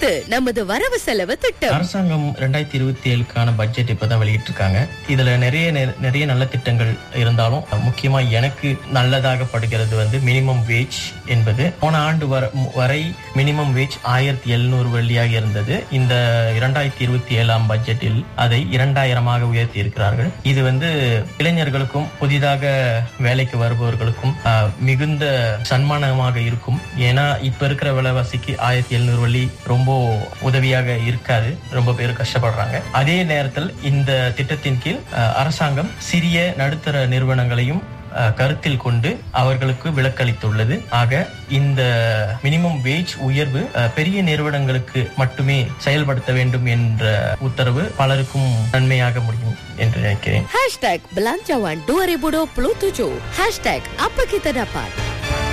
அடுத்து நமது வரவு செலவு திட்டம் அரசாங்கம் ரெண்டாயிரத்தி இருபத்தி ஏழுக்கான பட்ஜெட் இப்பதான் வெளியிட்டிருக்காங்க இதுல நிறைய நெ- நிறைய நல்ல திட்டங்கள் இருந்தாலும் முக்கியமா எனக்கு நல்லதாக படுகிறது வந்து மினிமம் வேஜ் என்பது போன ஆண்டு வர- வரை மினிமம் வேஜ் ஆயிரத்தி எழுநூறு வெள்ளியாக இருந்தது இந்த இரண்டாயிரத்தி இருபத்தி ஏழாம் பட்ஜெட்டில் அதை இரண்டாயிரமாக உயர்த்தி இருக்கிறார்கள் இது வந்து இளைஞர்களுக்கும் புதிதாக வேலைக்கு வருபவர்களுக்கும் ஆஹ், மிகுந்த சன்மானமாக இருக்கும் ஏன்னா இப்ப இருக்கிற விலைவாசிக்கு ஆயிரத்தி எழுநூறு வள்ளி ரொம்ப உதவியாக இருக்காது ரொம்ப பேர் கஷ்டப்படுறாங்க அதே நேரத்தில் இந்த திட்டத்தின் கீழ் அஹ், அரசாங்கம் சிறிய நடுத்தர நிறுவனங்களையும் அஹ், கருத்தில் கொண்டு அவர்களுக்கு விலக்களித்துள்ளது ஆக இந்த மினிமம் வேஜ் உயர்வு அஹ், பெரிய நிறுவனங்களுக்கு மட்டுமே செயல்படுத்த வேண்டும் என்ற உத்தரவு பலருக்கும் நன்மையாக முடியும் என்று நினைக்கிறேன் Hashtag Belanjawan 2027 Hashtag Apa Kita Dapat